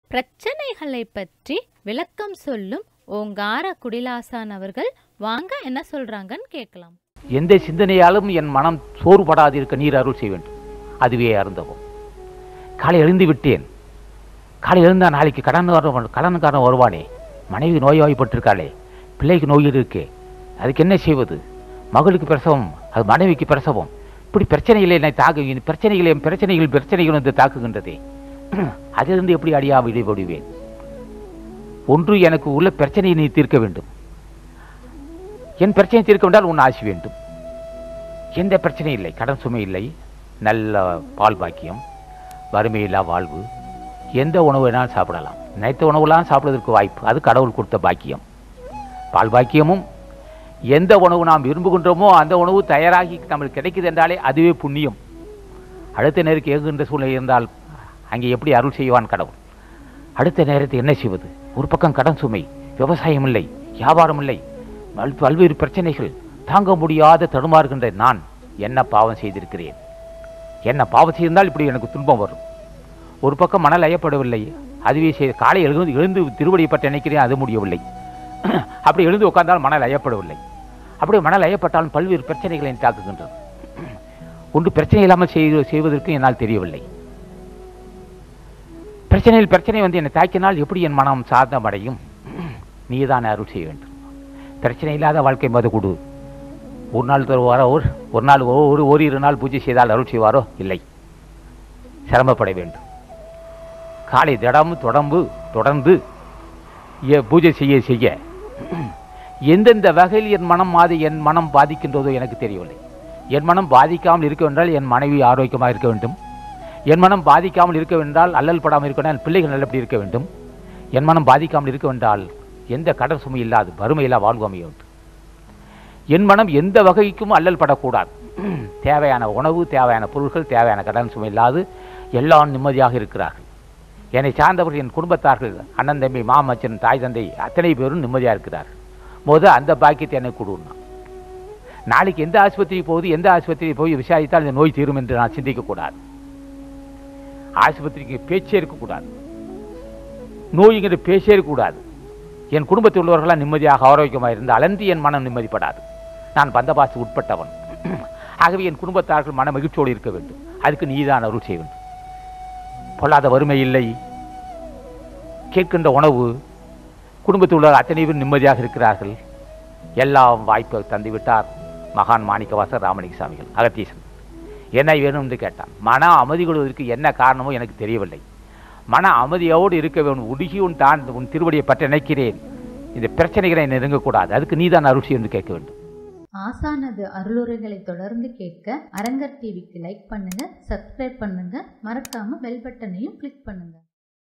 பிரச்சனைகளை பற்றி விளக்கம் சொல்லும் ஓங்கார குடிலாசான் அவர்கள் வாங்க என்ன சொல்றாங்கன்னு கேட்கலாம் எந்த சிந்தனையாலும் என் மனம் சோர்வுபடாது இருக்க நீர் அருள் செய்ய வேண்டும் அதுவே அருந்தவும் காலை எழுந்து விட்டேன் காலை எழுந்தா நாளைக்கு கடன் வர கடனுக்காரன் வருவானே மனைவி நோய்வாய்ப்பட்டிருக்காளே பிள்ளைக்கு நோய் இருக்கே அதுக்கு என்ன செய்வது மகளுக்கு பிரசவம் அது மனைவிக்கு பிரசவம் இப்படி பிரச்சனைகளை என்னை தாக்கு பிரச்சனைகளை என் பிரச்சனைகள் பிரச்சனைகள் வந்து தாக்குகின்றதே அதிலிருந்து எப்படி அடியா விடுபடுவேன் ஒன்று எனக்கு உள்ள பிரச்சனையை நீ தீர்க்க வேண்டும் என் பிரச்சனை தீர்க்க வேண்டால் உன் ஆசி வேண்டும் எந்த பிரச்சனையும் இல்லை கடன் சுமை இல்லை நல்ல பால் பாக்கியம் வறுமையில்லா வாழ்வு எந்த உணவு வேணாலும் சாப்பிடலாம் நினைத்த உணவுலாம் சாப்பிடுவதற்கு வாய்ப்பு அது கடவுள் கொடுத்த பாக்கியம் பால் பாக்கியமும் எந்த உணவு நாம் விரும்புகின்றோமோ அந்த உணவு தயாராகி நம்மளுக்கு கிடைக்குது என்றாலே அதுவே புண்ணியம் அடுத்த நேருக்கு இயங்குகின்ற சூழ்நிலை இருந்தால் அங்கே எப்படி அருள் செய்வான் கடவுள் அடுத்த நேரத்தை என்ன செய்வது ஒரு பக்கம் கடன் சுமை விவசாயம் இல்லை வியாபாரம் இல்லை பல்- பல்வேறு பிரச்சனைகள் தாங்க முடியாத தடுமாறுகின்ற நான் என்ன பாவம் செய்திருக்கிறேன் என்ன பாவம் செய்திருந்தால் இப்படி எனக்கு துன்பம் வரும் ஒரு பக்கம் மணல் ஐயப்படவில்லை அதுவே செய்த காலை எழுந்து எழுந்து திருவடியை பற்றி நினைக்கிறேன் அது முடியவில்லை அப்படி எழுந்து உட்கார்ந்தால் மணல் ஐயப்படவில்லை அப்படி மணல் ஐயப்பட்டாலும் பல்வேறு பிரச்சனைகளை என்னை தாக்குகின்றது ஒன்று பிரச்சனை இல்லாமல் செய்து செய்வதற்கு என்னால் தெரியவில்லை பிரச்சனையில் பிரச்சனை வந்து என்னை தாக்கினால் எப்படி என் மனம் சாந்தம் அடையும் நீதான் அருள் செய்ய வேண்டும் பிரச்சனை இல்லாத வாழ்க்கை மது கொடு ஒரு நாள் தருவாரோ ஒரு ஒரு நாள் ஒ- ஒரு ஓரிரு நாள் பூஜை செய்தால் அருள் செய்வாரோ இல்லை சிரமப்பட வேண்டும் காலை திடம் தொடம்பு தொடர்ந்து எ- பூஜை செய்ய செய்ய எந்தெந்த வகையில் என் மனம் மாறி என் மனம் பாதிக்கின்றதோ எனக்கு தெரியவில்லை என் மனம் பாதிக்காமல் இருக்க வேண்டால் என் மனைவி ஆரோக்கியமாக இருக்க வேண்டும் என் மனம் பாதிக்காமல் இருக்க வேண்டால் அல்லல் படாமல் இருக்க வேண்டால் பிள்ளைகள் நல்லபடி இருக்க வேண்டும் என் மனம் பாதிக்காமல் இருக்க வேண்டால் எந்த கடன் சுமை இல்லாது வறுமையில்லா வாழ்வு அமைய வேண்டும் என் மனம் எந்த வகைக்கும் அல்லல் படக்கூடாது தேவையான உணவு தேவையான பொருட்கள் தேவையான கடன் சுமை இல்லாது எல்லாம் நிம்மதியாக இருக்கிறார்கள் என்னை சார்ந்தவர்கள் என் குடும்பத்தார்கள் அண்ணன் தம்பி மாமச்சன் தாய் தந்தை அத்தனை பேரும் நிம்மதியாக இருக்கிறார்கள் போது அந்த பாக்கியத்தை எனக்கு கொடுன்னா நாளைக்கு எந்த ஆஸ்பத்திரி போகுது எந்த ஆஸ்பத்திரி போய் விசாரித்தால் இந்த நோய் தீரும் என்று நான் சிந்திக்கக்கூடாது ஆஸ்பத்திரிக்கு பேச்சே இருக்கக்கூடாது நோய்ங்கிற பேச்சே இருக்கக்கூடாது என் குடும்பத்தில் உள்ளவர்களாம் நிம்மதியாக ஆரோக்கியமாக இருந்து அலந்து என் மனம் நிம்மதிப்படாது நான் பந்தபாசு உட்பட்டவன் ஆகவே என் குடும்பத்தார்கள் மன மகிழ்ச்சியோடு இருக்க வேண்டும் அதுக்கு நீதான் அருள் செய்ய வேண்டும் பொல்லாத வறுமை இல்லை கேட்கின்ற உணவு குடும்பத்தில் உள்ள அத்தனை பேர் நிம்மதியாக இருக்கிறார்கள் எல்லாம் வாய்ப்பை தந்துவிட்டார் மகான் மாணிக்கவாசர் ராமலிங்க சாமிகள் அகத்தீசன் என்ன வேணும் என்று கேட்டான் மன அமைதி கொள்வதற்கு என்ன காரணமோ எனக்கு தெரியவில்லை மன அமைதியோடு இருக்க வேண்டும் உடுகி உன் தான் உன் திருவடியை பற்றி நினைக்கிறேன் இந்த பிரச்சனைகளை நெருங்கக்கூடாது அதுக்கு நீதான் அருள் செய்ய என்று கேட்க வேண்டும் ஆசானது அருளுரைகளை தொடர்ந்து கேட்க அரங்கர் டிவிக்கு லைக் பண்ணுங்க சப்ஸ்கிரைப் பண்ணுங்க மறக்காம பெல் பட்டனையும் கிளிக் பண்ணுங்க